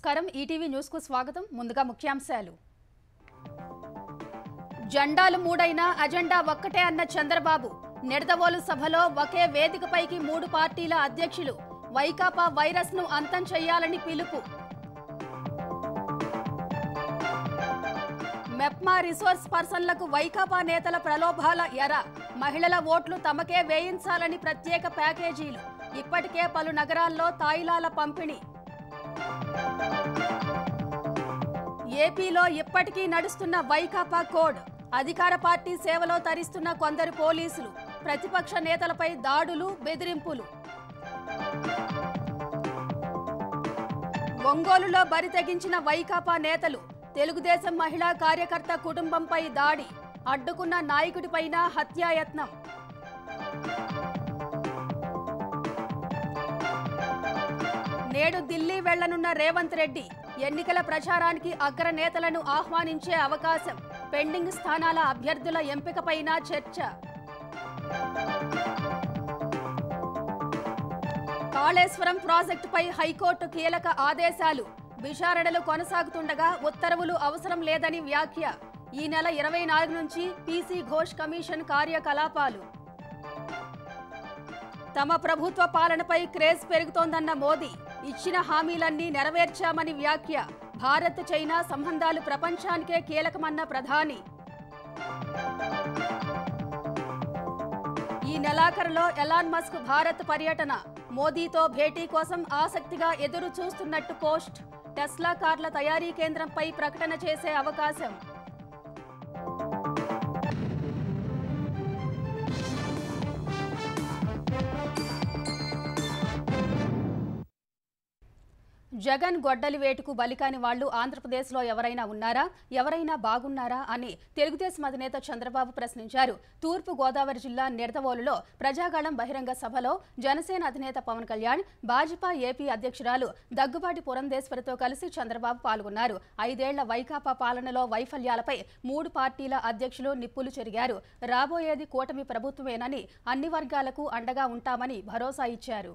నమస్కారం ETV news కు స్వాగతం ముందుగా ముఖ్యాంశాలు జెండాలు మూడైనా అజెండా ఒక్కటే అన్న చంద్రబాబు నిడదవోలు సభలో ఒకే వేదికపైకి మూడు పార్టీల అధ్యక్షులు వైకాపా వైరస్ ను అంతం చేయాలని పిలుపు మెప్మా రిసోర్స్ పర్సన్లకు వైకాపా నేతల ప్రలోభాల ఎర మహిళల ఓట్లు తమకే వేయించాలని ప్రత్యేక ప్యాకేజీలు ఇప్పటికే పలు నగరాల్లో తాయిలాల పంపిణీ ఏపీలో ఇప్పటికీ నడుస్తున్న వైకాపా కోడ్ అధికార పార్టీ సేవలో తరిస్తున్న కొందరు పోలీసులు ప్రతిపక్ష నేతలపై దాడులు బెదిరింపులు ఒంగోలులో బరి తెగించిన వైకాపా నేతలు తెలుగుదేశం మహిళా కార్యకర్త కుటుంబంపై దాడి అడ్డుకున్న నాయకుడిపైన హత్యాయత్నం నేడు ఢిల్లీ వెళ్లనున్న రేవంత్ రెడ్డి ఎన్నికల ప్రచారానికి అగ్ర నేతలను ఆహ్వానించే అవకాశం పెండింగ్ స్థానాల అభ్యర్థుల ఎంపికపైన చర్చ కాళేశ్వరం ప్రాజెక్టుపై హైకోర్టు కీలక ఆదేశాలు విచారణలు కొనసాగుతుండగా ఉత్తర్వులు అవసరం లేదని వ్యాఖ్య ఈ నెల ఇరవై నాలుగు నుంచి పీసీ ఘోష్ కమిషన్ కార్యకలాపాలు తమ ప్రభుత్వ పాలనపై క్రేజ్ పెరుగుతోందన్న మోదీ ఇచ్చిన హామీలన్నీ నెరవేర్చామని వ్యాఖ్య భారత్ చైనా సంబంధాలు ప్రపంచానికే కీలకమన్న ప్రధాని ఈ నెలాఖరులో ఎలాన్ మస్క్ భారత్ పర్యటన మోదీతో భేటీ కోసం ఆసక్తిగా ఎదురు చూస్తున్నట్టు పోస్ట్ టెస్లా కార్ల తయారీ కేంద్రంపై ప్రకటన చేసే అవకాశం జగన్ గొడ్డలి వేటుకు బలికాని వాళ్లు ఆంధ్రప్రదేశ్లో ఎవరైనా ఉన్నారా ఎవరైనా బాగున్నారా అని తెలుగుదేశం అధినేత చంద్రబాబు ప్రశ్నించారు తూర్పు గోదావరి జిల్లా నిడదవోలులో ప్రజాగళం బహిరంగ సభలో జనసేన అధినేత పవన్ కళ్యాణ్ భాజపా ఏపీ అధ్యక్షురాలు దగ్గుబాటి పురంధేశ్వరితో కలిసి చంద్రబాబు పాల్గొన్నారు ఐదేళ్ల వైకాపా పాలనలో వైఫల్యాలపై మూడు పార్టీల అధ్యక్షులు నిప్పులు చెరిగారు రాబోయేది కూటమి ప్రభుత్వమేనని అన్ని వర్గాలకు అండగా ఉంటామని భరోసా ఇచ్చారు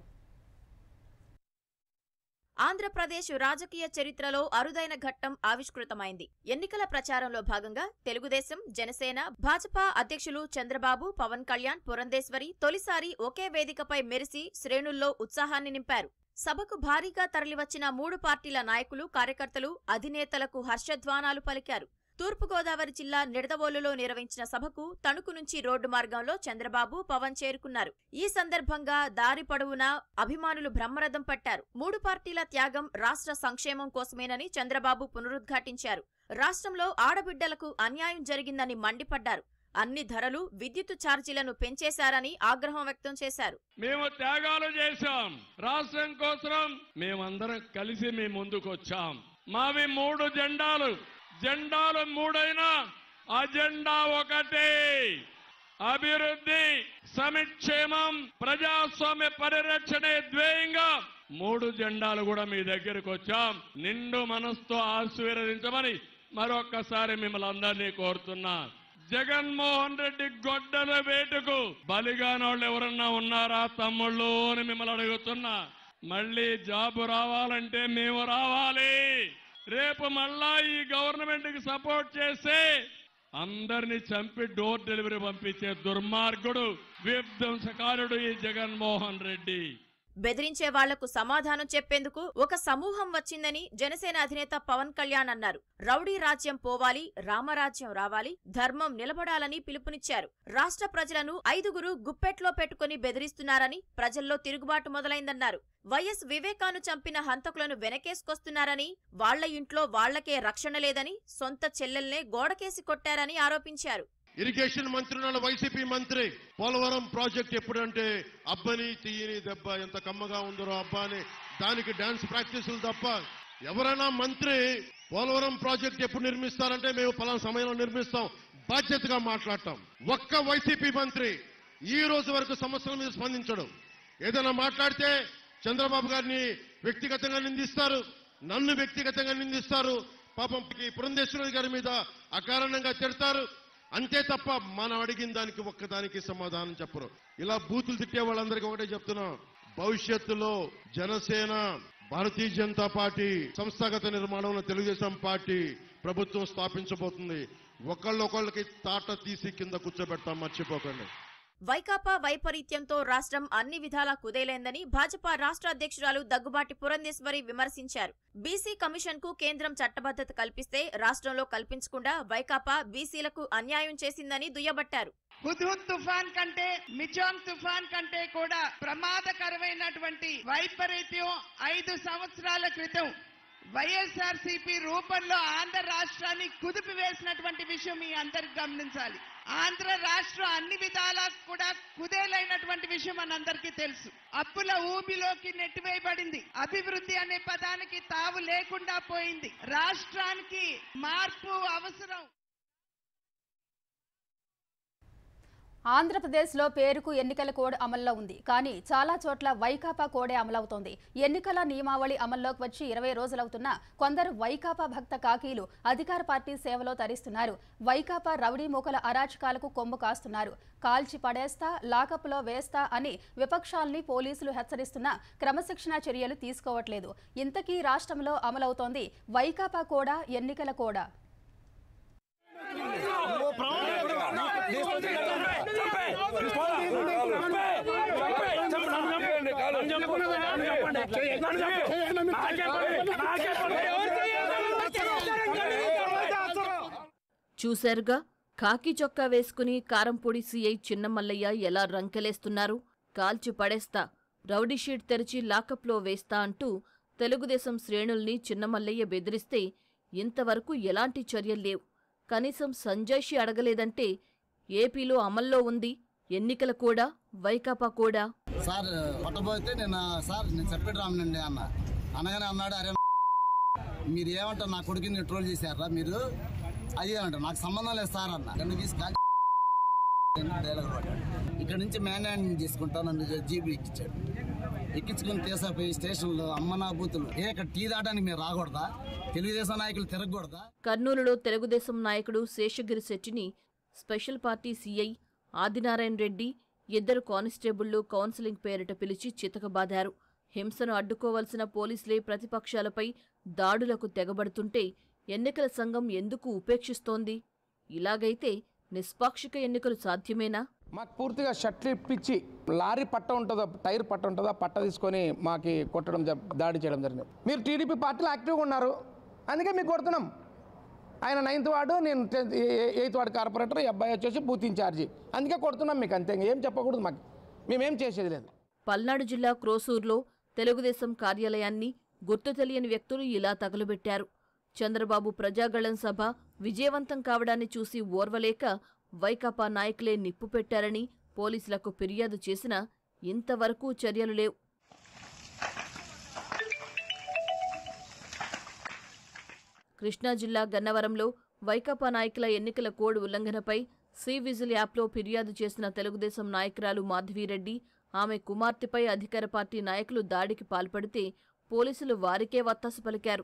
ఆంధ్రప్రదేశ్ రాజకీయ చరిత్రలో అరుదైన ఘట్టం ఆవిష్కృతమైంది ఎన్నికల ప్రచారంలో భాగంగా తెలుగుదేశం జనసేన భాజపా అధ్యక్షులు చంద్రబాబు పవన్ కళ్యాణ్ పురంధేశ్వరి తొలిసారి ఒకే వేదికపై మెరిసి శ్రేణుల్లో ఉత్సాహాన్ని నింపారు సభకు భారీగా తరలివచ్చిన మూడు పార్టీల నాయకులు కార్యకర్తలు అధినేతలకు హర్షధ్వానాలు పలికారు తూర్పుగోదావరి జిల్లా నిడదవోలులో నిర్వహించిన సభకు తణుకు నుంచి రోడ్డు మార్గంలో చంద్రబాబు పవన్ చేరుకున్నారు ఈ సందర్భంగా దారి పొడవునా అభిమానులు బ్రహ్మరథం పట్టారు మూడు పార్టీల త్యాగం రాష్ట్ర సంక్షేమం కోసమేనని చంద్రబాబు పునరుద్ఘాటించారు రాష్ట్రంలో ఆడబిడ్డలకు అన్యాయం జరిగిందని మండిపడ్డారు అన్ని ధరలు విద్యుత్ ఛార్జీలను పెంచేశారని ఆగ్రహం వ్యక్తం చేశారు మేము త్యాగాలు చేశాం రాష్ట్రం కోసం మేమందరం కలిసి మీ ముందుకు వచ్చాం మావి మూడు జెండాలు జెండాలు మూడైనా అజెండా ఒకటే అభివృద్ధి సమిక్షేమం ప్రజాస్వామ్య పరిరక్షణే ధ్యేయంగా మూడు జెండాలు కూడా మీ దగ్గరకు వచ్చాం నిండు మనసుతో ఆశీర్వదించమని మరొక్కసారి మిమ్మల్ని అందరినీ కోరుతున్నా జగన్మోహన్ రెడ్డి గొడ్డల వేటుకు బలిగానోళ్ళు ఎవరన్నా ఉన్నారా తమ్ముళ్ళు అని మిమ్మల్ని అడుగుతున్నా మళ్ళీ జాబు రావాలంటే మేము రావాలి రేపు మళ్ళా ఈ గవర్నమెంట్ కి సపోర్ట్ చేస్తే అందరిని చంపి డోర్ డెలివరీ పంపించే దుర్మార్గుడు విధ్వంసకారుడు ఈ జగన్మోహన్ రెడ్డి బెదిరించే వాళ్లకు సమాధానం చెప్పేందుకు ఒక సమూహం వచ్చిందని జనసేన అధినేత పవన్ కళ్యాణ్ అన్నారు రౌడీ రాజ్యం పోవాలి రామరాజ్యం రావాలి ధర్మం నిలబడాలని పిలుపునిచ్చారు రాష్ట్ర ప్రజలను ఐదుగురు గుప్పెట్లో పెట్టుకుని బెదిరిస్తున్నారని ప్రజల్లో తిరుగుబాటు మొదలైందన్నారు వైఎస్ వివేకాను చంపిన హంతకులను వెనకేసుకొస్తున్నారని వాళ్ల ఇంట్లో వాళ్లకే రక్షణ లేదని సొంత చెల్లెల్నే గోడకేసి కొట్టారని ఆరోపించారు ఇరిగేషన్ మంత్రి ఉన్నాడు వైసీపీ మంత్రి పోలవరం ప్రాజెక్ట్ ఎప్పుడంటే అబ్బని తీయని దెబ్బ ఎంత కమ్మగా ఉందరో అబ్బా అని దానికి డాన్స్ ప్రాక్టీసులు తప్ప ఎవరైనా మంత్రి పోలవరం ప్రాజెక్ట్ ఎప్పుడు నిర్మిస్తారంటే మేము పలానా సమయంలో నిర్మిస్తాం బాధ్యతగా మాట్లాడటం ఒక్క వైసీపీ మంత్రి ఈ రోజు వరకు సమస్యల మీద స్పందించడం ఏదైనా మాట్లాడితే చంద్రబాబు గారిని వ్యక్తిగతంగా నిందిస్తారు నన్ను వ్యక్తిగతంగా నిందిస్తారు పాపం ఈ పురంధేశ్వరి గారి మీద అకారణంగా తిడతారు అంతే తప్ప మనం అడిగిన దానికి ఒక్కదానికి సమాధానం చెప్పరు ఇలా బూతులు తిట్టే వాళ్ళందరికీ ఒకటే చెప్తున్నాం భవిష్యత్తులో జనసేన భారతీయ జనతా పార్టీ సంస్థాగత నిర్మాణంలో తెలుగుదేశం పార్టీ ప్రభుత్వం స్థాపించబోతుంది ఒకళ్ళొకళ్ళకి తాట తీసి కింద కూర్చోబెడతాం మర్చిపోకండి వైకాపా వైపరీత్యంతో రాష్ట్రం అన్ని విధాలా కుదేలైందని భాజపా రాష్ట్ర అధ్యక్షురాలు దగ్గుబాటి పురంధేశ్వరి విమర్శించారు బీసీ కమిషన్ కు కేంద్రం చట్టబద్ధత కల్పిస్తే రాష్ట్రంలో కల్పించకుండా వైకాపా బీసీలకు అన్యాయం చేసిందని దుయ్యబట్టారు హుద్హుద్ తుఫాన్ కంటే మిజోన్ తుఫాన్ కంటే కూడా ప్రమాదకరమైనటువంటి వైపరీత్యం ఐదు సంవత్సరాల క్రితం వైఎస్ఆర్సీపీ రూపంలో ఆంధ్ర రాష్ట్రాన్ని కుదిపి వేసినటువంటి విషయం మీ అందరికి గమనించాలి ఆంధ్ర రాష్ట్రం అన్ని విధాలా కూడా కుదేలైనటువంటి విషయం మనందరికీ తెలుసు అప్పుల ఊబిలోకి నెట్టివేయబడింది అభివృద్ధి అనే పదానికి తావు లేకుండా పోయింది రాష్ట్రానికి మార్పు అవసరం ఆంధ్రప్రదేశ్లో పేరుకు ఎన్నికల కోడ్ అమల్లో ఉంది కానీ చాలా చోట్ల వైకాపా కోడే అమలవుతోంది ఎన్నికల నియమావళి అమల్లోకి వచ్చి ఇరవై రోజులవుతున్నా కొందరు వైకాపా భక్త కాకీలు అధికార పార్టీ సేవలో తరిస్తున్నారు వైకాపా రౌడీ మూకల అరాచకాలకు కొమ్ము కాస్తున్నారు కాల్చి పడేస్తా లాకప్లో వేస్తా అని విపక్షాల్ని పోలీసులు హెచ్చరిస్తున్నా క్రమశిక్షణా చర్యలు తీసుకోవట్లేదు ఇంతకీ రాష్ట్రంలో అమలవుతోంది వైకాపా కూడా ఎన్నికల కోడా చూశారుగా కాకి చొక్కా వేసుకుని కారంపొడి సీఐ చిన్నమల్లయ్య ఎలా రంకెలేస్తున్నారు కాల్చి పడేస్తా రౌడీ షీట్ తెరిచి లాకప్లో వేస్తా అంటూ తెలుగుదేశం శ్రేణుల్ని చిన్నమల్లయ్య బెదిరిస్తే ఇంతవరకు ఎలాంటి చర్యలు లేవు కనీసం సంజయ్షి అడగలేదంటే ఏపీలో అమల్లో ఉంది ఎన్నికల కూడా వైకాపా కూడా సార్ పట్టబోతే నేను సార్ నేను చెప్పేటి రామనండి అన్న అనగానే అన్నాడు అరే మీరు ఏమంటారు నా కొడుకుని ట్రోల్ చేశారా మీరు అది ఏమంటారు నాకు సంబంధం లేదు సార్ అన్న నన్ను తీసి కాల్ డైలాగ్ పడ్డాడు. ఇక్కడ నుంచి మ్యాన్ హ్యాండ్ చేసుకుంటా నన్ను జీబీ ఎక్కించాడు ఎక్కించుకుని తీసపోయి స్టేషన్లో అమ్మ నా బూతులు ఏ ఇక్కడ టీ దాటానికి మీరు రాకూడదా తెలుగుదేశం నాయకులు తిరగకూడదా కర్నూలులో తెలుగుదేశం నాయకుడు శేషగిరి శెట్టిని special party CI Adinarayana Reddy ఇద్దరు కానిస్టేబుళ్లు కౌన్సిలింగ్ పేరిట పిలిచి చితకబాదారు హింసను అడ్డుకోవలసిన పోలీసులే ప్రతిపక్షాలపై దాడులకు తెగబడుతుంటే ఎన్నికల సంఘం ఎందుకు ఉపేక్షిస్తోంది ఇలాగైతే నిష్పాక్షిక ఎన్నికలు సాధ్యమేనా మాకు పూర్తిగా షర్ట్లు ఇప్పించి లారీ పట్ట ఉంటుందో టైర్ పట్ట ఉంటుందో ఆ పట్ట తీసుకొని మాకి కొట్టడం జ- దాడి చేయడం జరిగింది మీరు టీడీపీ పార్టీలో యాక్టివ్గా ఉన్నారు అందుకే మీకు కొడుతున్నాం ఆయన నైన్త్ వార్డు నేను టెన్త్ ఎయిత్ వార్డు కార్పొరేటర్ ఈ అబ్బాయి వచ్చేసి బూత్ ఇన్ఛార్జి అందుకే కొడుతున్నాం మీకు అంతే ఇంక ఏం చెప్పకూడదు మాకు మేమేం చేసేది లేదు పల్నాడు జిల్లా క్రోసూర్లో తెలుగుదేశం కార్యాలయాన్ని గుర్తు తెలియని వ్యక్తులు ఇలా తగులబెట్టారు చంద్రబాబు ప్రజాగళం సభ విజయవంతం కావడాన్ని చూసి ఓర్వలేక వైకాపా నాయకులే నిప్పు పెట్టారని పోలీసులకు ఫిర్యాదు చేసినా ఇంతవరకు చర్యలు లేవు కృష్ణా జిల్లా గన్నవరంలో వైకాపా నాయకుల ఎన్నికల కోడ్ ఉల్లంఘనపై సి విజిల్ యాప్లో ఫిర్యాదు చేసిన తెలుగుదేశం నాయకురాలు మాధవిరెడ్డి ఆమె కుమార్తెపై అధికార పార్టీ నాయకులు దాడికి పాల్పడితే పోలీసులు వారికే వత్తాసు పలికారు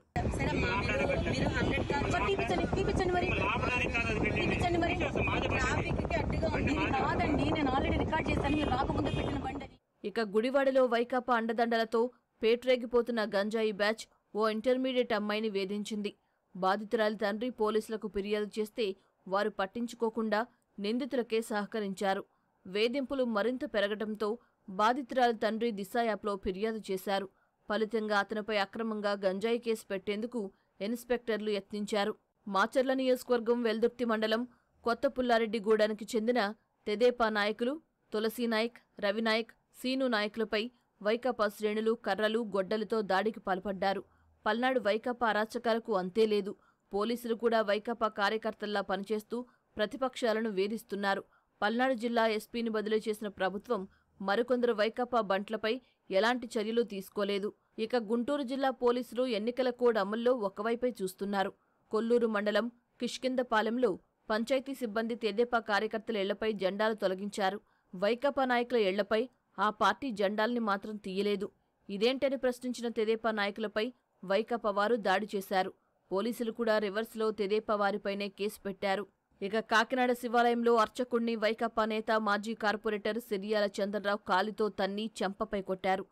చూపించండి చూపించండి మరి చూపించండి మరి ట్రాఫిక్ కి అడ్డుగా ఉంది ఇది కాదండి నేను ఆల్రెడీ రికార్డ్ చేశాను మీరు రాకముందు పెట్టిన బండి అది. ఇక గుడివాడలో వైకాపా అండదండలతో పేట్రేగిపోతున్న గంజాయి బ్యాచ్ ఓ ఇంటర్మీడియట్ అమ్మాయిని వేధించింది బాధితురాలి తండ్రి పోలీసులకు ఫిర్యాదు చేస్తే వారు పట్టించుకోకుండా నిందితులకే సహకరించారు వేధింపులు మరింత పెరగడంతో బాధితురాలి తండ్రి దిశ యాప్లో ఫిర్యాదు చేశారు ఫలితంగా అతనిపై అక్రమంగా గంజాయి కేసు పెట్టేందుకు ఇన్స్పెక్టర్లు యత్నించారు మాచర్ల నియోజకవర్గం వెల్దుర్తి మండలం కొత్త పుల్లారెడ్డిగూడానికి చెందిన తెదేపా నాయకులు తులసీనాయక్ రవినాయక్ సీను నాయకులపై వైకాపా శ్రేణులు కర్రలు గొడ్డలతో దాడికి పాల్పడ్డారు పల్నాడు వైకాపా అరాచకాలకు అంతే లేదు పోలీసులు కూడా వైకాపా కార్యకర్తల్లా పనిచేస్తూ ప్రతిపక్షాలను వేధిస్తున్నారు పల్నాడు జిల్లా ఎస్పీని బదిలీ చేసిన ప్రభుత్వం మరికొందరు వైకాపా బంట్లపై ఎలాంటి చర్యలు తీసుకోలేదు ఇక గుంటూరు జిల్లా పోలీసులు ఎన్నికల కోడ్ అమల్లో ఒకవైపే చూస్తున్నారు కొల్లూరు మండలం కిష్కిందపాలెంలో పంచాయతీ సిబ్బంది తెదేపా కార్యకర్తల ఇళ్లపై జెండాలు తొలగించారు వైకాపా నాయకుల ఇళ్లపై ఆ పార్టీ జెండాల్ని మాత్రం తీయలేదు ఇదేంటని ప్రశ్నించిన తెదేపా నాయకులపై వైకాపా వారు దాడి చేశారు పోలీసులు కూడా రివర్స్లో తెదేపా వారిపైనే కేసు పెట్టారు ఇక కాకినాడ శివాలయంలో అర్చకుణ్ణి వైకాపా నేత మాజీ కార్పొరేటర్ సిరియాల చంద్రరావు కాలితో తన్ని చెంపపై కొట్టారు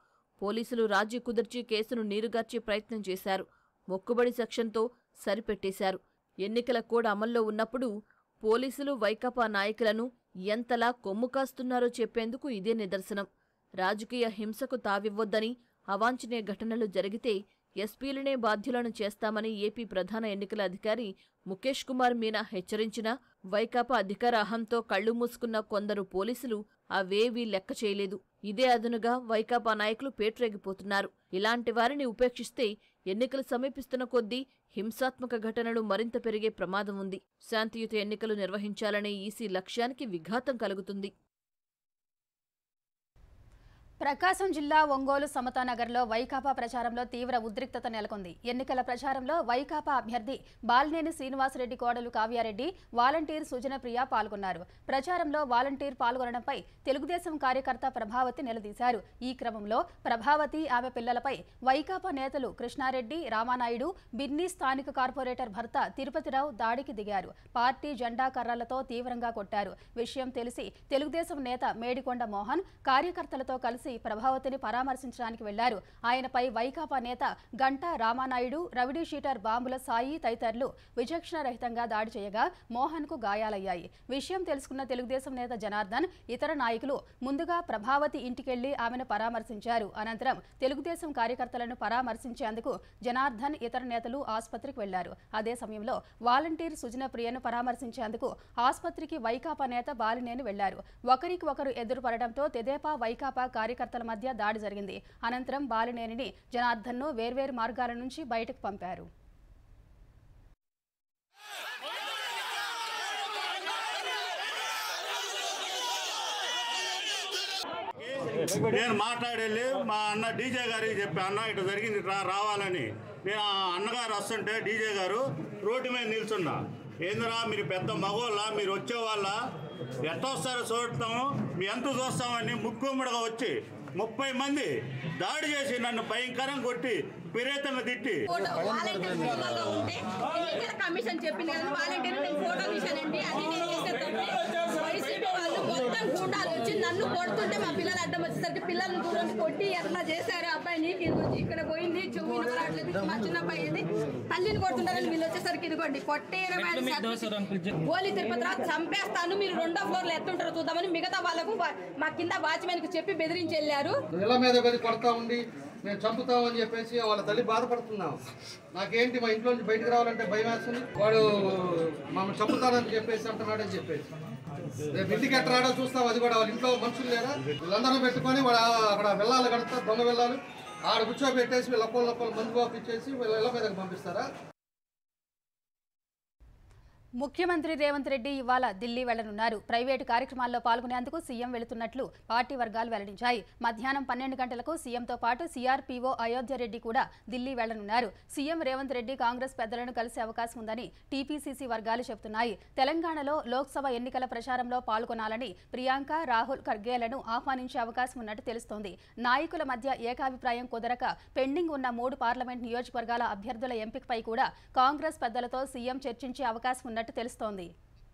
పోలీసులు రాజీ కుదిర్చి కేసును నీరుగార్చే ప్రయత్నం చేశారు మొక్కుబడి సెక్షన్తో సరిపెట్టేశారు ఎన్నికల కోడ్ అమల్లో ఉన్నప్పుడు పోలీసులు వైకాపా నాయకులను ఎంతలా కొమ్ము కాస్తున్నారో చెప్పేందుకు ఇదే నిదర్శనం రాజకీయ హింసకు తావివ్వొద్దని అవాంఛనీయ ఘటనలు జరిగితే ఎస్పీలనే బాధ్యులను చేస్తామని ఏపీ ప్రధాన ఎన్నికల అధికారి ముఖేష్ కుమార్ మీనా హెచ్చరించినా వైకాపా అధికార అహంతో కళ్లు మూసుకున్న కొందరు పోలీసులు అవేవీ లెక్క చేయలేదు ఇదే అదునుగా వైకాపా నాయకులు పేట్రేగిపోతున్నారు ఇలాంటి వారిని ఉపేక్షిస్తే ఎన్నికలు సమీపిస్తున్న కొద్దీ హింసాత్మక ఘటనలు మరింత పెరిగే ప్రమాదం ఉంది శాంతియుత ఎన్నికలు నిర్వహించాలనే ఈసీ లక్ష్యానికి విఘాతం కలుగుతుంది ప్రకాశం జిల్లా ఒంగోలు సమతానగర్లో వైకాపా ప్రచారంలో తీవ్ర ఉద్రిక్తత నెలకొంది ఎన్నికల ప్రచారంలో వైకాపా అభ్యర్థి బాలినేని శ్రీనివాసరెడ్డి కోడలు కావ్యారెడ్డి వాలంటీర్ సుజనప్రియ పాల్గొన్నారు ప్రచారంలో వాలంటీర్ పాల్గొనడంపై తెలుగుదేశం కార్యకర్త ప్రభావతి నిలదీశారు ఈ క్రమంలో ప్రభావతి ఆమె పిల్లలపై వైకాపా నేతలు కృష్ణారెడ్డి రామానాయుడు బిన్ని స్థానిక కార్పొరేటర్ భర్త తిరుపతిరావు దాడికి దిగారు పార్టీ జెండా కర్రలతో తీవ్రంగా కొట్టారు విషయం తెలిసి తెలుగుదేశం నేత మేడికొండ మోహన్ కార్యకర్తలతో కలిసి ప్రభావతిని పరామర్శించడానికి వెళ్లారు ఆయనపై వైకాపా నేత గంటా రామానాయుడు రవిడీ షీటర్ బాంబుల సాయి తదితరులు విచక్షణ రహితంగా దాడి చేయగా మోహన్ కు గాయాలయ్యాయి విషయం తెలుసుకున్న తెలుగుదేశం నేత జనార్దన్ ఇతర నాయకులు ముందుగా ప్రభావతి ఇంటికెళ్లి ఆమెను పరామర్శించారు అనంతరం తెలుగుదేశం కార్యకర్తలను పరామర్శించేందుకు జనార్దన్ ఇతర నేతలు ఆసుపత్రికి వెళ్లారు అదే సమయంలో వాలంటీర్ సుజన ప్రియను పరామర్శించేందుకు ఆసుపత్రికి వైకాపా నేత బాలినేని వెళ్లారు ఒకరికి ఒకరు ఎదురుపడడంతో తెదేపా వైకాపా కార్యకర్తల మధ్య దాడి జరిగింది అనంతరం బాలినేనిని జనార్దన్ను వేర్వేరు మార్గాల నుంచి బయటకు పంపారు నేను మాట్లాడెళ్ళి మా అన్న డీజే గారికి చెప్పి అన్న ఇటు జరిగింది రా రావాలని నేను ఆ అన్నగారు వస్తుంటే డీజే గారు రోడ్డు మీద నిల్చున్నా ఏందిరా మీరు పెద్ద మగోళ్ళ మీరు వచ్చేవాళ్ళ ఎట్ట వస్తారో చూడతాము మీ ఎంత చూస్తామని ముక్కుమ్మడిగా వచ్చి ముప్పై మంది దాడి చేసి నన్ను భయంకరంగా కొట్టి విపరీతంగా తిట్టి వాలంటీర్ ఫోటోలో ఉంటే ఎన్నికల కమిషన్ చెప్పింది కదా వాలంటీర్ నేను ఫోటో తీశానండి అది నేను చేసేటంటే వైసీపీ వాళ్ళు మొత్తం గుండాలు వచ్చి నన్ను కొడుతుంటే మా పిల్లలు అడ్డం వచ్చేసరికి పిల్లల్ని దూరం కొట్టి ఎట్లా చేశారు అబ్బాయిని ఇదిగోండి ఇక్కడ పోయింది చెవు వినపడట్లేదు మా చిన్న అబ్బాయి ఇది తల్లిని కొడుతుంటారని వీళ్ళు వచ్చేసరికి ఇదిగోండి కొట్టే గోలి తిరుపతిరావు చంపేస్తాను మీరు రెండో ఫ్లోర్ లో ఎత్తుంటారో చూద్దామని మిగతా వాళ్ళకు వా- మా కింద వాచ్మెన్ కి చెప్పి బెదిరించి వెళ్ళారు ఇళ్ళ మీద పడి కొడతా ఉండి మేము చంపుతామని చెప్పేసి వాళ్ళ తల్లి బాధపడుతున్నాం నాకేంటి మా ఇంట్లో నుంచి బయటకు రావాలంటే భయం వేస్తుంది వాడు మమ్మల్ని చంపుతానని చెప్పేసి అంటున్నాడని చెప్పేసి రేపు ఇంటికి ఎట్లా రాడో చూస్తాం అది కూడా వాళ్ళ ఇంట్లో మనుషులు లేరా వీళ్ళందరూ పెట్టుకొని వాడు ఆ- అక్కడ వెళ్ళాలి కడతా దొంగ వెళ్ళాలి ఆడ కూర్చోబెట్టేసి వీళ్ళ ఒక్కళ్ళు ఒక్కళ్ళు మందు పంపించేసి వీళ్ళ ఇళ్ళ మీదకి పంపిస్తారా ముఖ్యమంత్రి రేవంత్ రెడ్డి ఇవాళ ఢిల్లీ వెళ్లనున్నారు ప్రైవేటు కార్యక్రమాల్లో పాల్గొనేందుకు సీఎం వెళుతున్నట్లు పార్టీ వర్గాలు వెల్లడించాయి మధ్యాహ్నం పన్నెండు గంటలకు సీఎంతో పాటు సీఆర్పీఓ అయోధ్య రెడ్డి కూడా ఢిల్లీ వెళ్లనున్నారు సీఎం రేవంత్ రెడ్డి కాంగ్రెస్ పెద్దలను కలిసే అవకాశం ఉందని టీపీసీసీ వర్గాలు చెబుతున్నాయి తెలంగాణలో లోక్సభ ఎన్నికల ప్రచారంలో పాల్గొనాలని ప్రియాంక రాహుల్ ఖర్గేలను ఆహ్వానించే అవకాశం ఉన్నట్టు తెలుస్తోంది నాయకుల మధ్య ఏకాభిప్రాయం కుదరక పెండింగ్ ఉన్న మూడు పార్లమెంట్ నియోజకవర్గాల అభ్యర్థుల ఎంపికపై కూడా కాంగ్రెస్ పెద్దలతో సీఎం చర్చించే అవకాశం ఉన్నట్టు తెలుస్తోంది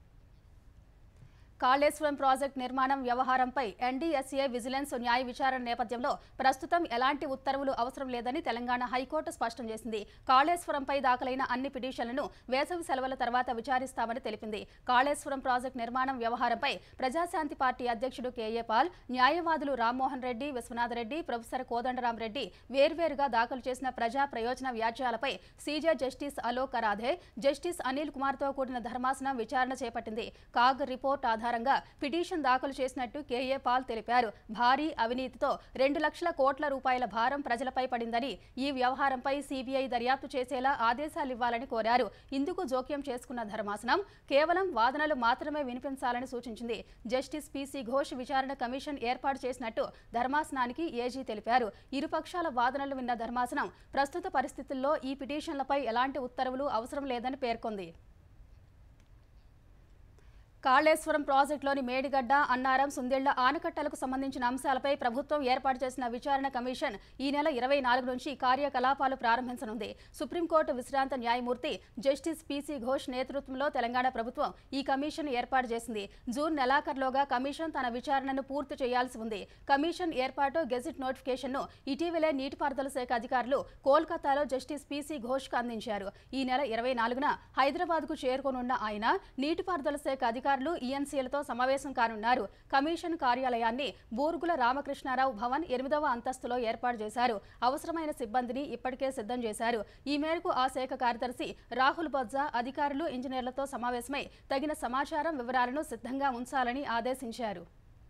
కాళేశ్వరం ప్రాజెక్టు నిర్మాణం వ్యవహారంపై ఎన్డీఎస్ఏ విజిలెన్స్ న్యాయ విచారణ నేపథ్యంలో ప్రస్తుతం ఎలాంటి ఉత్తర్వులు అవసరం లేదని తెలంగాణ హైకోర్టు స్పష్టం చేసింది కాళేశ్వరంపై దాఖలైన అన్ని పిటిషన్లను వేసవి సెలవుల తర్వాత విచారిస్తామని తెలిపింది కాళేశ్వరం ప్రాజెక్టు నిర్మాణం వ్యవహారంపై ప్రజాశాంతి పార్టీ అధ్యక్షుడు కేఏ పాల్ న్యాయవాదులు రామ్మోహన్ రెడ్డి విశ్వనాథరెడ్డి ప్రొఫెసర్ కోదండరాం రెడ్డి వేర్వేరుగా దాఖలు చేసిన ప్రజా ప్రయోజన వ్యాజ్యాలపై CJ justice Alok Aradhe justice Anil కుమార్తో కూడిన ధర్మాసనం విచారణ చేపట్టింది కాగ్ రిపోర్ట్ ఆధారంగా పిటిషన్ దాఖలు చేసినట్టు కేఏ పాల్ తెలిపారు భారీ అవినీతితో రెండు లక్షల కోట్ల రూపాయల భారం ప్రజలపై పడిందని ఈ వ్యవహారంపై సీబీఐ దర్యాప్తు చేసేలా ఆదేశాలివ్వాలని కోరారు ఇందుకు జోక్యం చేసుకున్న ధర్మాసనం కేవలం వాదనలు మాత్రమే వినిపించాలని సూచించింది జస్టిస్ పీసీ ఘోష్ విచారణ కమిషన్ ఏర్పాటు చేసినట్టు ధర్మాసనానికి ఏజీ తెలిపారు ఇరుపక్షాల వాదనలు విన్న ధర్మాసనం ప్రస్తుత పరిస్థితుల్లో ఈ పిటిషన్లపై ఎలాంటి ఉత్తర్వులు అవసరం లేదని పేర్కొంది కాళేశ్వరం ప్రాజెక్టులోని మేడిగడ్డ అన్నారం సుందిళ్ల ఆనకట్టలకు సంబంధించిన అంశాలపై ప్రభుత్వం ఏర్పాటు చేసిన విచారణ కమిషన్ ఈ నెల ఇరవై నాలుగు నుంచి కార్యకలాపాలు ప్రారంభించనుంది సుప్రీంకోర్టు విశ్రాంత న్యాయమూర్తి జస్టిస్ పీసీ ఘోష్ నేతృత్వంలో తెలంగాణ ప్రభుత్వం ఈ కమిషన్ ఏర్పాటు చేసింది జూన్ నెలాఖరులోగా కమిషన్ తన విచారణను పూర్తి చేయాల్సి ఉంది కమిషన్ ఏర్పాటు గెజిట్ నోటిఫికేషన్ను ఇటీవలే నీటిపారుదల శాఖ అధికారులు కోల్కతాలో జస్టిస్ పీసీ ఘోష్కు అందించారు ఈ నెల ఇరవై నాలుగున హైదరాబాద్కు చేరుకోనున్న ఆయన నీటిపారుదల శాఖ అధికారులు ఈఎన్సీలతో సమావేశం కానున్నారు కమిషన్ కార్యాలయాన్ని బూర్గుల రామకృష్ణారావు భవన్ ఎనిమిదవ అంతస్తులో ఏర్పాటు చేశారు అవసరమైన సిబ్బందిని ఇప్పటికే సిద్ధం చేశారు ఈ మేరకు ఆ శాఖ కార్యదర్శి రాహుల్ బొజ్జా అధికారులు ఇంజనీర్లతో సమావేశమై తగిన సమాచారం వివరాలను సిద్ధంగా ఉంచాలని ఆదేశించారు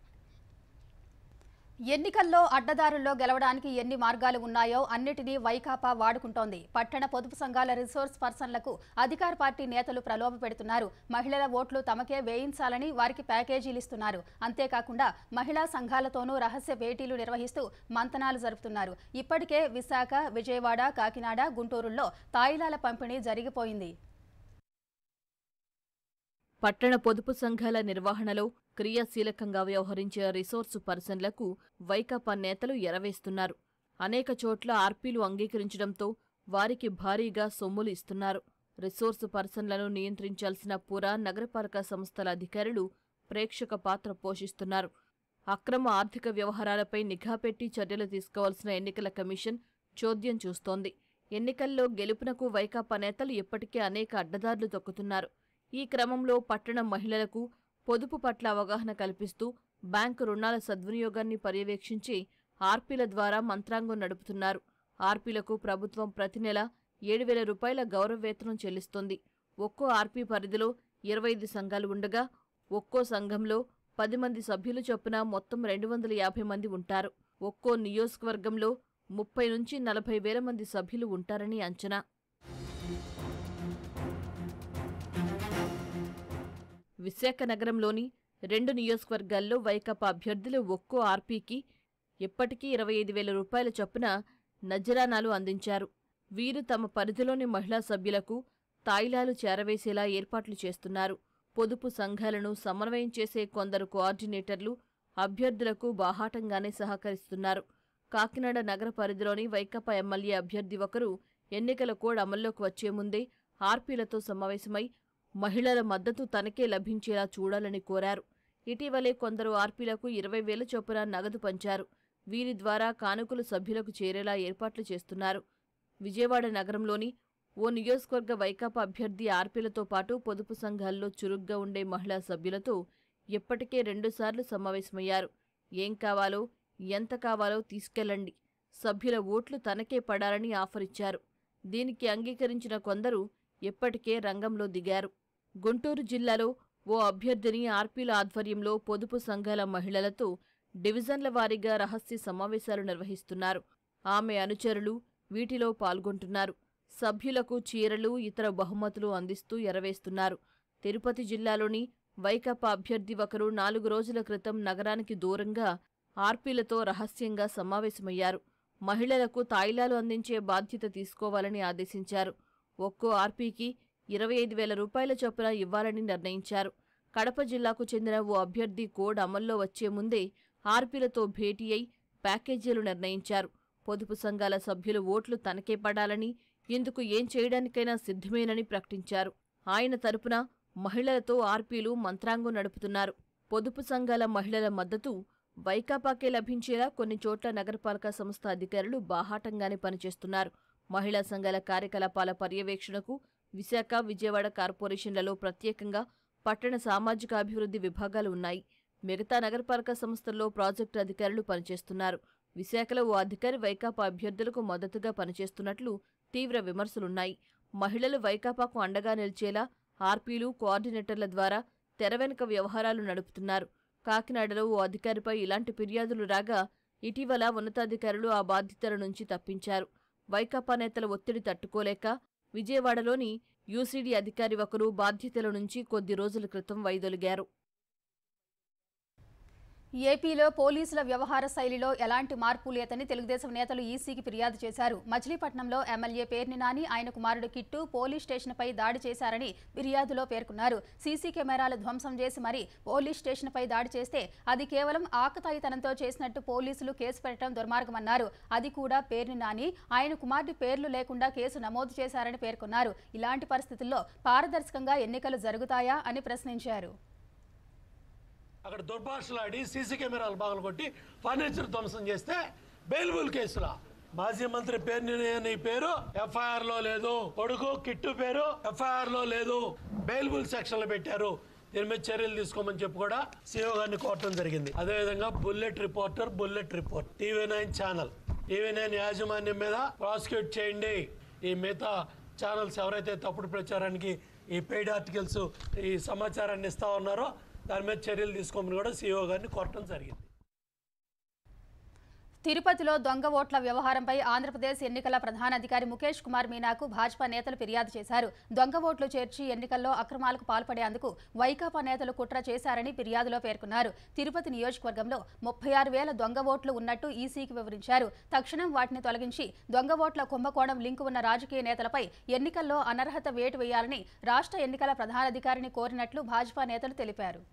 ఎన్నికల్లో అడ్డదారుల్లో గెలవడానికి ఎన్ని మార్గాలు ఉన్నాయో అన్నిటినీ వైకాపా వాడుకుంటోంది పట్టణ పొదుపు సంఘాల రిసోర్స్ పర్సన్లకు అధికార పార్టీ నేతలు ప్రలోభ పెడుతున్నారు మహిళల ఓట్లు తమకే వేయించాలని వారికి ప్యాకేజీలు ఇస్తున్నారు అంతేకాకుండా మహిళా సంఘాలతోనూ రహస్య భేటీలు నిర్వహిస్తూ మంతనాలు జరుపుతున్నారు ఇప్పటికే విశాఖ విజయవాడ కాకినాడ గుంటూరుల్లో తాయిలాల పంపిణీ జరిగిపోయింది పట్టణ పొదుపు సంఘాల నిర్వహణలో క్రియాశీలకంగా వ్యవహరించే రిసోర్సు పర్సన్లకు వైకాపా నేతలు ఎరవేస్తున్నారు అనేక చోట్ల ఆర్పీలు అంగీకరించడంతో వారికి భారీగా సొమ్ములు ఇస్తున్నారు రిసోర్సు పర్సన్లను నియంత్రించాల్సిన పురా నగరపాలక సంస్థల అధికారులు ప్రేక్షక పాత్ర పోషిస్తున్నారు అక్రమ ఆర్థిక వ్యవహారాలపై నిఘా పెట్టి చర్యలు తీసుకోవాల్సిన ఎన్నికల కమిషన్ చోద్యం చూస్తోంది ఎన్నికల్లో గెలుపునకు వైకాపా నేతలు ఇప్పటికే అనేక అడ్డదారులు తొక్కుతున్నారు ఈ క్రమంలో పట్టణ మహిళలకు పొదుపు పట్ల అవగాహన కల్పిస్తూ బ్యాంకు రుణాల సద్వినియోగాన్ని పర్యవేక్షించి ఆర్పీల ద్వారా మంత్రాంగం నడుపుతున్నారు ఆర్పీలకు ప్రభుత్వం ప్రతి నెల ఏడు వేల రూపాయల గౌరవ వేతనం చెల్లిస్తోంది ఒక్కో ఆర్పీ పరిధిలో ఇరవై ఐదు సంఘాలు ఉండగా ఒక్కో సంఘంలో పది మంది సభ్యులు చొప్పున మొత్తం రెండు వందల యాభై మంది ఉంటారు ఒక్కో నియోజకవర్గంలో ముప్పై నుంచి నలభై వేల మంది సభ్యులు ఉంటారని అంచనా విశాఖ నగరంలోని రెండు నియోజకవర్గాల్లో వైకాపా అభ్యర్థులు ఒక్కో ఆర్పీకి ఇప్పటికీ ఇరవై ఐదు వేల రూపాయల చొప్పున నజరానాలు అందించారు వీరు తమ పరిధిలోని మహిళా సభ్యులకు తాయిలాలు చేరవేసేలా ఏర్పాట్లు చేస్తున్నారు పొదుపు సంఘాలను సమన్వయం చేసే కొందరు కోఆర్డినేటర్లు అభ్యర్థులకు బాహాటంగానే సహకరిస్తున్నారు కాకినాడ నగర పరిధిలోని వైకాపా ఎమ్మెల్యే అభ్యర్థి ఒకరు ఎన్నికల కోడ్ అమల్లోకి వచ్చే ముందే ఆర్పీలతో సమావేశమై మహిళల మద్దతు తనకే లభించేలా చూడాలని కోరారు ఇటీవలే కొందరు ఆర్పీలకు ఇరవై వేల చొప్పున నగదు పంచారు వీరి ద్వారా కానుకలు సభ్యులకు చేరేలా ఏర్పాట్లు చేస్తున్నారు విజయవాడ నగరంలోని ఓ నియోజకవర్గ వైకాపా అభ్యర్థి ఆర్పీలతో పాటు పొదుపు సంఘాల్లో చురుగ్గా ఉండే మహిళా సభ్యులతో ఇప్పటికే రెండుసార్లు సమావేశమయ్యారు ఏం కావాలో ఎంత కావాలో తీసుకెళ్లండి సభ్యుల ఓట్లు తనకే పడాలని ఆఫర్ ఇచ్చారు దీనికి అంగీకరించిన కొందరు ఇప్పటికే రంగంలో దిగారు గుంటూరు జిల్లాలో ఓ అభ్యర్థిని ఆర్పీల ఆధ్వర్యంలో పొదుపు సంఘాల మహిళలతో డివిజన్ల వారీగా రహస్య సమావేశాలు నిర్వహిస్తున్నారు ఆమె అనుచరులు వీటిలో పాల్గొంటున్నారు సభ్యులకు చీరలు ఇతర బహుమతులు అందిస్తూ ఎరవేస్తున్నారు తిరుపతి జిల్లాలోని వైకాపా అభ్యర్థి ఒకరు నాలుగు రోజుల క్రితం నగరానికి దూరంగా ఆర్పీలతో రహస్యంగా సమావేశమయ్యారు మహిళలకు తాయిలాలు అందించే బాధ్యత తీసుకోవాలని ఆదేశించారు ఒక్కో ఆర్పీకి ఇరవై ఐదు వేల రూపాయల చొప్పున ఇవ్వాలని నిర్ణయించారు కడప జిల్లాకు చెందిన ఓ అభ్యర్థి కోడ్ అమల్లో వచ్చే ముందే ఆర్పీలతో భేటీ అయి ప్యాకేజీలు నిర్ణయించారు పొదుపు సంఘాల సభ్యులు ఓట్లు తనకే పడాలని ఇందుకు ఏం చేయడానికైనా సిద్ధమేనని ప్రకటించారు ఆయన తరపున మహిళలతో ఆర్పీలు మంత్రాంగం నడుపుతున్నారు పొదుపు సంఘాల మహిళల మద్దతు వైకాపాకే లభించేలా కొన్ని చోట్ల నగరపాలక సంస్థ అధికారులు బాహాటంగానే పనిచేస్తున్నారు మహిళా సంఘాల కార్యకలాపాల పర్యవేక్షణకు విశాఖ విజయవాడ కార్పొరేషన్లలో ప్రత్యేకంగా పట్టణ సామాజిక అభివృద్ధి విభాగాలు ఉన్నాయి మిగతా నగరపాలక సంస్థల్లో ప్రాజెక్టు అధికారులు పనిచేస్తున్నారు విశాఖలో ఓ అధికారి వైకాపా అభ్యర్థులకు మద్దతుగా పనిచేస్తున్నట్లు తీవ్ర విమర్శలున్నాయి మహిళలు వైకాపాకు అండగా నిలిచేలా ఆర్పీలు కోఆర్డినేటర్ల ద్వారా తెర వెనుక వ్యవహారాలు నడుపుతున్నారు కాకినాడలో ఓ అధికారిపై ఇలాంటి ఫిర్యాదులు రాగా ఇటీవల ఉన్నతాధికారులు ఆ బాధ్యతల నుంచి తప్పించారు వైకాపా నేతల ఒత్తిడి తట్టుకోలేక విజయవాడలోని యూసీడీ అధికారి ఒకరు బాధ్యతల నుంచి కొద్ది రోజుల క్రితం వైదొలిగారు ఏపీలో పోలీసుల వ్యవహార శైలిలో ఎలాంటి మార్పు లేదని తెలుగుదేశం నేతలు ఈసీకి ఫిర్యాదు చేశారు మచిలీపట్నంలో ఎమ్మెల్యే పేర్ని నాని ఆయన కుమారుడు కిట్టు పోలీస్ స్టేషన్పై దాడి చేశారని ఫిర్యాదులో పేర్కొన్నారు సీసీ కెమెరాలు ధ్వంసం చేసి మరీ పోలీస్ స్టేషన్పై దాడి చేస్తే అది కేవలం ఆకతాయితనంతో చేసినట్టు పోలీసులు కేసు పెట్టడం దుర్మార్గమన్నారు అది కూడా పేర్ని నాని ఆయన కుమారుడి పేర్లు లేకుండా కేసు నమోదు చేశారని పేర్కొన్నారు ఇలాంటి పరిస్థితుల్లో పారదర్శకంగా ఎన్నికలు జరుగుతాయా అని ప్రశ్నించారు అక్కడ దుర్భాషలాడి సీసీ కెమెరాలు బాగలు కొట్టి ఫర్నిచర్ ధ్వంసం చేస్తే బెయిల్బుల్ కేసులా మాజీ మంత్రి పేరు నీ పేరు ఎఫ్ఐఆర్ లో లేదు కొడుకు కిట్టు పేరు ఎఫ్ఐఆర్ లో లేదు బెయిల్బుల్ సెక్షన్ లో పెట్టారు దీని మీద చర్యలు తీసుకోమని చెప్పి కూడా సీఓ గారిని కోరటం జరిగింది అదేవిధంగా bullet reporter bullet report TV nine channel TV nine యాజమాన్యం మీద ప్రాసిక్యూట్ చేయండి ఈ మిగతా ఛానల్స్ ఎవరైతే తప్పుడు ప్రచారానికి ఈ పెయిడ్ ఆర్టికల్స్ ఈ సమాచారాన్ని ఇస్తా ఉన్నారో దాని మీద చర్యలు తీసుకోమని కూడా సీఓ గారిని కోరటం జరిగింది తిరుపతిలో దొంగ ఓట్ల వ్యవహారంపై ఆంధ్రప్రదేశ్ ఎన్నికల ప్రధానాధికారి ముఖేష్ కుమార్ మీనాకు భాజపా నేతలు ఫిర్యాదు చేశారు దొంగ ఓట్లు చేర్చి ఎన్నికల్లో అక్రమాలకు పాల్పడేందుకు వైకాపా నేతలు కుట్ర చేశారని ఫిర్యాదులో పేర్కొన్నారు తిరుపతి నియోజకవర్గంలో ముప్పై ఆరు వేల దొంగ ఓట్లు ఉన్నట్టు ఈసీకి వివరించారు తక్షణం వాటిని తొలగించి దొంగ ఓట్ల కుంభకోణం లింకు ఉన్న రాజకీయ నేతలపై ఎన్నికల్లో అనర్హత వేటు వేయాలని రాష్ట్ర ఎన్నికల ప్రధానాధికారిని కోరినట్లు భాజపా నేతలు తెలిపారు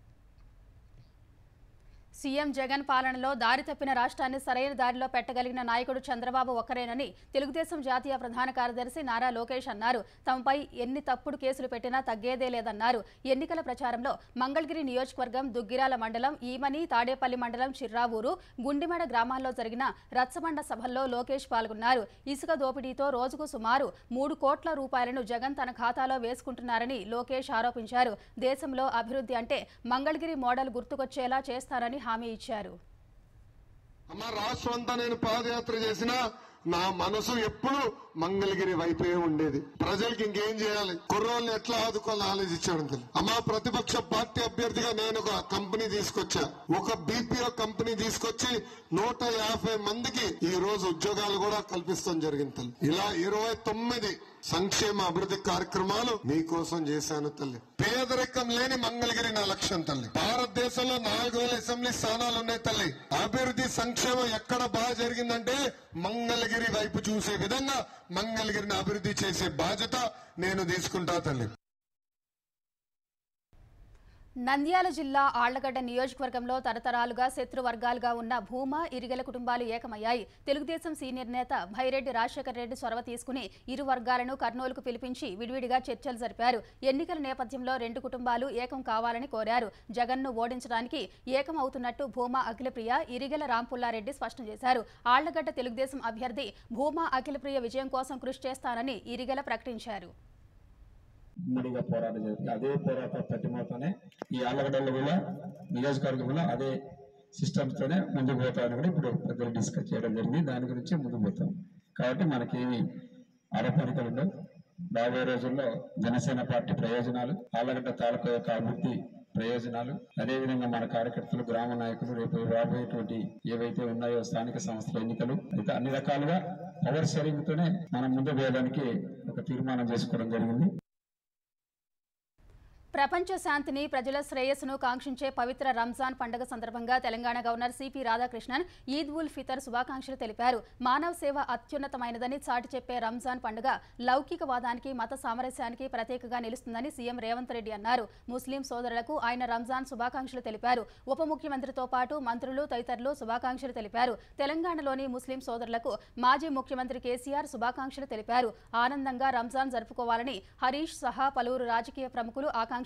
సీఎం జగన్ పాలనలో దారి తప్పిన రాష్ట్రాన్ని సరైన దారిలో పెట్టగలిగిన నాయకుడు చంద్రబాబు ఒక్కరేనని తెలుగుదేశం జాతీయ ప్రధాన కార్యదర్శి నారా లోకేష్ అన్నారు తమపై ఎన్ని తప్పుడు కేసులు పెట్టినా తగ్గేదే లేదన్నారు ఎన్నికల ప్రచారంలో మంగళగిరి నియోజకవర్గం దుగ్గిరాల మండలం ఈమని తాడేపల్లి మండలం చిర్రావూరు గుండిమెడ గ్రామాల్లో జరిగిన రచ్చబండ సభల్లో లోకేష్ పాల్గొన్నారు ఇసుక దోపిడీతో రోజుకు సుమారు మూడు కోట్ల రూపాయలను జగన్ తన ఖాతాలో వేసుకుంటున్నారని లోకేష్ ఆరోపించారు దేశంలో అభివృద్ధి అంటే మంగళగిరి మోడల్ గుర్తుకొచ్చేలా చేస్తారని హామీ ఇచ్చారు అమ్మ రాష్ట్రం అంతా నేను పాదయాత్ర చేసిన నా మనసు ఎప్పుడు మంగళగిరి వైపే ఉండేది ప్రజలకి ఇంకేం చేయాలి కుర్రోళ్ళని ఎట్లా ఆదుకోవాలని ఆలోచించాడు అంతే అమ్మా ప్రతిపక్ష పార్టీ అభ్యర్థిగా నేను ఒక కంపెనీ తీసుకొచ్చా ఒక బీపీఓ కంపెనీ తీసుకొచ్చి నూట యాభై మందికి ఈ రోజు ఉద్యోగాలు కూడా కల్పిస్తాం జరిగింది తల్లి ఇలా ఇరవై తొమ్మిది సంక్షేమ అభివృద్ధి కార్యక్రమాలు మీకోసం చేశాను తల్లి పేదరికం లేని మంగళగిరి నా లక్ష్యం తల్లి భారతదేశంలో నాలుగు వేల అసెంబ్లీ స్థానాలు ఉన్నాయి తల్లి అభివృద్ధి సంక్షేమం ఎక్కడ బాగా జరిగిందంటే మంగళగిరి వైపు చూసే విధంగా మంగళగిరిని అభివృద్ధి చేసే బాధ్యత నేను తీసుకుంటా తల్లి నంద్యాల జిల్లా ఆళ్లగడ్డ నియోజకవర్గంలో తరతరాలుగా శత్రు వర్గాలుగా ఉన్న భూమా ఇరిగల కుటుంబాలు ఏకమయ్యాయి తెలుగుదేశం సీనియర్ నేత భైరెడ్డి రాజశేఖర రెడ్డి చొరవ తీసుకుని ఇరు వర్గాలను కర్నూలుకు పిలిపించి విడివిడిగా చర్చలు జరిపారు ఎన్నికల నేపథ్యంలో రెండు కుటుంబాలు ఏకం కావాలని కోరారు జగన్ను ఓడించడానికి ఏకం అవుతున్నట్టు భూమా అఖిలప్రియ ఇరిగల రాంపుల్లారెడ్డి స్పష్టం చేశారు ఆళ్లగడ్డ తెలుగుదేశం అభ్యర్థి భూమా అఖిలప్రియ విజయం కోసం కృషి చేస్తానని ఇరిగల ప్రకటించారు ఉమ్మడిగా పోరాటం జరిగింది అదే పోరాట పట్టిమతోనే ఈ ఆలగడ్డలో కూడా నియోజకవర్గంలో అదే సిస్టమ్స్ తోనే ముందుకు పోతామని కూడా ఇప్పుడు పెద్దలు డిస్కస్ చేయడం జరిగింది దాని గురించి ముందుకు పోతాం కాబట్టి మనకేమి ఆరోపణలు ఉండవు రాబోయే రోజుల్లో జనసేన పార్టీ ప్రయోజనాలు ఆలగడ్డ తాలూకా యొక్క అభివృద్ధి ప్రయోజనాలు అదేవిధంగా మన కార్యకర్తలు గ్రామ నాయకులు రేపు రాబోయేటువంటి ఏవైతే ఉన్నాయో స్థానిక సంస్థల ఎన్నికలు అయితే అన్ని రకాలుగా పవర్ షేరింగ్ తోనే మనం ముందు పోయడానికి ఒక తీర్మానం చేసుకోవడం జరిగింది ప్రపంచ శాంతిని ప్రజల శ్రేయస్సును కాంక్షించే పవిత్ర రంజాన్ పండుగ సందర్భంగా తెలంగాణ గవర్నర్ సిపి రాధాకృష్ణన్ ఈద్ ఉల్ ఫితర్ శుభాకాంక్షలు తెలిపారు మానవ సేవ అత్యున్నతమైనదని చాటి చెప్పే రంజాన్ పండుగ లౌకికవాదానికి మత సామరస్యానికి ప్రత్యేకగా నిలుస్తుందని సీఎం రేవంత్ రెడ్డి అన్నారు ముస్లిం సోదరులకు ఆయన రంజాన్ శుభాకాంక్షలు తెలిపారు ఉప ముఖ్యమంత్రితో పాటు మంత్రులు తదితరులు శుభాకాంక్షలు తెలిపారు తెలంగాణలోని ముస్లిం సోదరులకు మాజీ ముఖ్యమంత్రి కేసీఆర్ శుభాకాంక్షలు తెలిపారు ఆనందంగా రంజాన్ జరుపుకోవాలని హరీష్ సహా పలువురు రాజకీయ ప్రముఖులు ఆకాంక్షించారు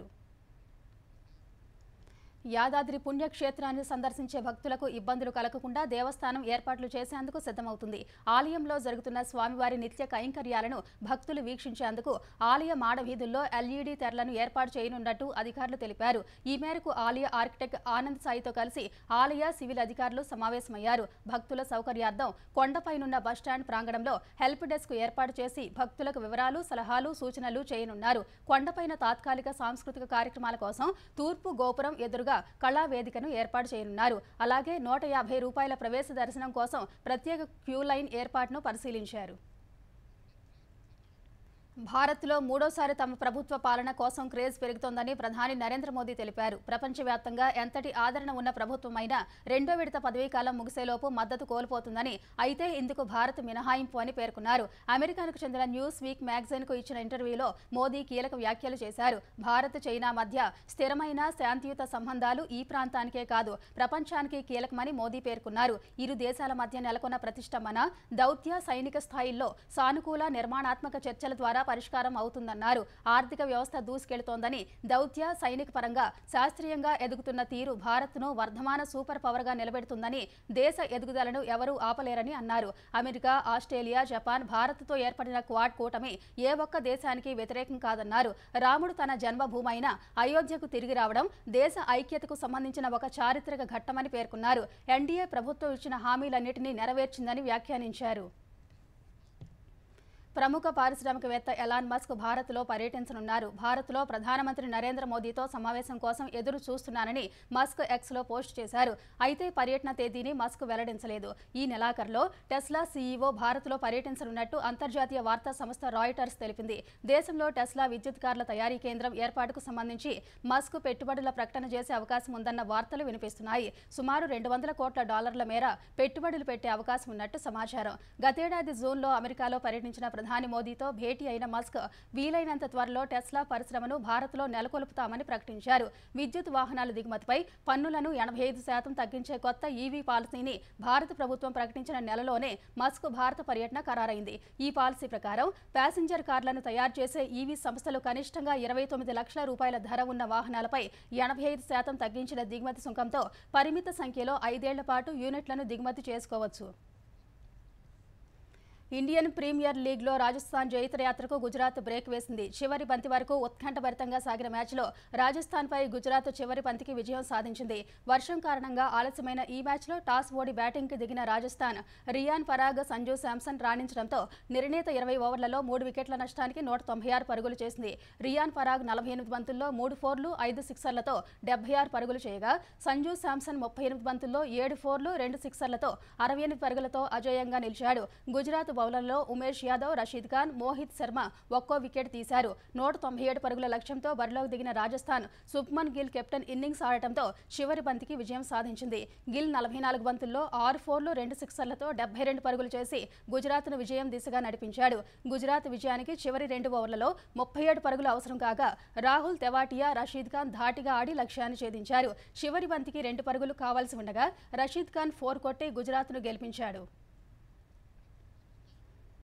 యాదాద్రి పుణ్యక్షేత్రాన్ని సందర్శించే భక్తులకు ఇబ్బందులు కలగకుండా దేవస్థానం ఏర్పాట్లు చేసేందుకు సిద్ధమవుతుంది ఆలయంలో జరుగుతున్న స్వామివారి నిత్య కైంకర్యాలను భక్తులు వీక్షించేందుకు ఆలయ మాడవీధుల్లో ఎల్ఈడీ తెరలను ఏర్పాటు చేయనున్నట్టు అధికారులు తెలిపారు ఈ మేరకు ఆలయ ఆర్కిటెక్ట్ ఆనంద్ సాయితో కలిసి ఆలయ సివిల్ అధికారులు సమావేశమయ్యారు భక్తుల సౌకర్యార్థం కొండపైనున్న బస్టాండ్ ప్రాంగణంలో హెల్ప్ డెస్క్ ఏర్పాటు చేసి భక్తులకు వివరాలు సలహాలు సూచనలు చేయనున్నారు కొండపైన తాత్కాలిక సాంస్కృతిక కార్యక్రమాల కోసం తూర్పు గోపురం ఎదురుగా కళా వేదికను ఏర్పాటు చేయనున్నారు అలాగే నూట యాభై రూపాయల ప్రవేశ దర్శనం కోసం ప్రత్యేక క్యూ లైన్ ఏర్పాటును పరిశీలించారు భారత్లో మూడోసారి తమ ప్రభుత్వ పాలన కోసం క్రేజ్ పెరుగుతోందని ప్రధాని నరేంద్ర మోదీ తెలిపారు ప్రపంచవ్యాప్తంగా ఎంతటి ఆదరణ ఉన్న ప్రభుత్వమైనా రెండో విడత పదవీకాలం ముగిసేలోపు మద్దతు కోల్పోతుందని అయితే ఇందుకు భారత్ మినహాయింపు అని పేర్కొన్నారు అమెరికాకు చెందిన న్యూస్ వీక్ మ్యాగజైన్ కు ఇచ్చిన ఇంటర్వ్యూలో మోదీ కీలక వ్యాఖ్యలు చేశారు భారత్ చైనా మధ్య స్థిరమైన శాంతియుత సంబంధాలు ఈ ప్రాంతానికే కాదు ప్రపంచానికి కీలకమని మోదీ పేర్కొన్నారు ఇరు దేశాల మధ్య నెలకొన్న ప్రతిష్టంభన దౌత్య సైనిక స్థాయిల్లో సానుకూల నిర్మాణాత్మక చర్చల ద్వారా పరిష్కారం అవుతుందన్నారు ఆర్థిక వ్యవస్థ దూసుకెళ్తోందని దౌత్య సైనిక పరంగా శాస్త్రీయంగా ఎదుగుతున్న తీరు భారత్ను వర్ధమాన సూపర్ పవర్గా నిలబెడుతుందని దేశ ఎదుగుదలను ఎవరూ ఆపలేరని అన్నారు అమెరికా ఆస్ట్రేలియా జపాన్ భారత్తో ఏర్పడిన క్వాడ్ కూటమి ఏ ఒక్క దేశానికి వ్యతిరేకం కాదన్నారు రాముడు తన జన్మభూమైన అయోధ్యకు తిరిగి రావడం దేశ ఐక్యతకు సంబంధించిన ఒక చారిత్రక ఘట్టమని పేర్కొన్నారు ఎన్డీఏ ప్రభుత్వం ఇచ్చిన హామీలన్నింటినీ నెరవేర్చిందని వ్యాఖ్యానించారు ప్రముఖ పారిశ్రామికవేత్త ఎలాన్ మస్క్ భారత్లో పర్యటించనున్నారు భారత్లో ప్రధానమంత్రి నరేంద్ర మోదీతో సమావేశం కోసం ఎదురు చూస్తున్నానని మస్క్ ఎక్స్లో పోస్ట్ చేశారు అయితే పర్యటన తేదీని మస్క్ వెల్లడించలేదు ఈ నెలాఖరులో టెస్లా సీఈఓ భారత్లో పర్యటించనున్నట్టు అంతర్జాతీయ వార్తా సంస్థ రాయిటర్స్ తెలిపింది దేశంలో టెస్లా విద్యుత్ కార్ల తయారీ కేంద్రం ఏర్పాటుకు సంబంధించి మస్క్ పెట్టుబడుల ప్రకటన చేసే అవకాశం ఉందన్న వార్తలు వినిపిస్తున్నాయి సుమారు రెండు వందల కోట్ల డాలర్ల మేర పెట్టుబడులు పెట్టే అవకాశం ఉన్నట్టు సమాచారం గతేడాది జూన్లో అమెరికాలో పర్యటించిన ప్రధాని మోదీతో భేటీ అయిన మస్క్ వీలైనంత త్వరలో టెస్లా పరిశ్రమను భారత్లో నెలకొల్పుతామని ప్రకటించారు విద్యుత్ వాహనాల దిగుమతిపై పన్నులను ఎనభై ఐదు శాతం తగ్గించే కొత్త ఈవీ పాలసీని భారత ప్రభుత్వం ప్రకటించిన నెలలోనే మస్క్ భారత పర్యటన ఖరారైంది ఈ పాలసీ ప్రకారం ప్యాసింజర్ కార్లను తయారు చేసే ఈవీ సంస్థలు కనిష్టంగా ఇరవై తొమ్మిది లక్షల రూపాయల ధర ఉన్న వాహనాలపై ఎనభై ఐదు శాతం తగ్గించిన దిగుమతి సుంకంతో పరిమిత సంఖ్యలో ఐదేళ్ల పాటు యూనిట్లను దిగుమతి చేసుకోవచ్చు ఇండియన్ ప్రీమియర్ లీగ్లో రాజస్థాన్ జైత్రయాత్రకు గుజరాత్ బ్రేక్ వేసింది చివరి బంతి వరకు ఉత్కంఠభరితంగా సాగిన మ్యాచ్లో రాజస్థాన్పై గుజరాత్ చివరి బంతికి విజయం సాధించింది వర్షం కారణంగా ఆలస్యమైన ఈ మ్యాచ్లో టాస్ ఓడి బ్యాటింగ్కి దిగిన రాజస్థాన్ రియాన్ పరాగ్ సంజు శాంసన్ రాణించడంతో నిర్ణీత ఇరవై ఓవర్లలో మూడు వికెట్ల నష్టానికి నూట తొంభై ఆరు పరుగులు చేసింది రియాన్ పరాగ్ నలభై ఎనిమిది బంతుల్లో మూడు ఫోర్లు ఐదు సిక్సర్లతో డెబ్బై ఆరు పరుగులు చేయగా సంజు శాంసన్ ముప్పై ఎనిమిది బంతుల్లో ఏడు ఫోర్లు రెండు సిక్సర్లతో అరవై ఎనిమిది పరుగులతో అజేయంగా నిలిచాడు గుజరాత్ బౌలర్లో ఉమేష్ యాదవ్ రషీద్ ఖాన్ మోహిత్ శర్మ ఒక్కో వికెట్ తీశారు నూట తొంభై ఏడు పరుగుల లక్ష్యంతో బరిలోకి దిగిన రాజస్థాన్ శుభ్మన్ గిల్ కెప్టెన్ ఇన్నింగ్స్ ఆడటంతో చివరి బంతికి విజయం సాధించింది గిల్ నలభై నాలుగు బంతుల్లో ఆరు ఫోర్లు రెండు సిక్సర్లతో డెబ్బై రెండు పరుగులు చేసి గుజరాత్ను విజయం దిశగా నడిపించాడు గుజరాత్ విజయానికి చివరి రెండు ఓవర్లలో ముప్పై ఏడు పరుగులు అవసరం కాగా రాహుల్ తెవాటియా రషీద్ ఖాన్ ధాటిగా ఆడి లక్ష్యాన్ని ఛేదించారు చివరి బంతికి రెండు పరుగులు కావాల్సి ఉండగా రషీద్ ఖాన్ ఫోర్ కొట్టి గుజరాత్ను గెలిపించాడు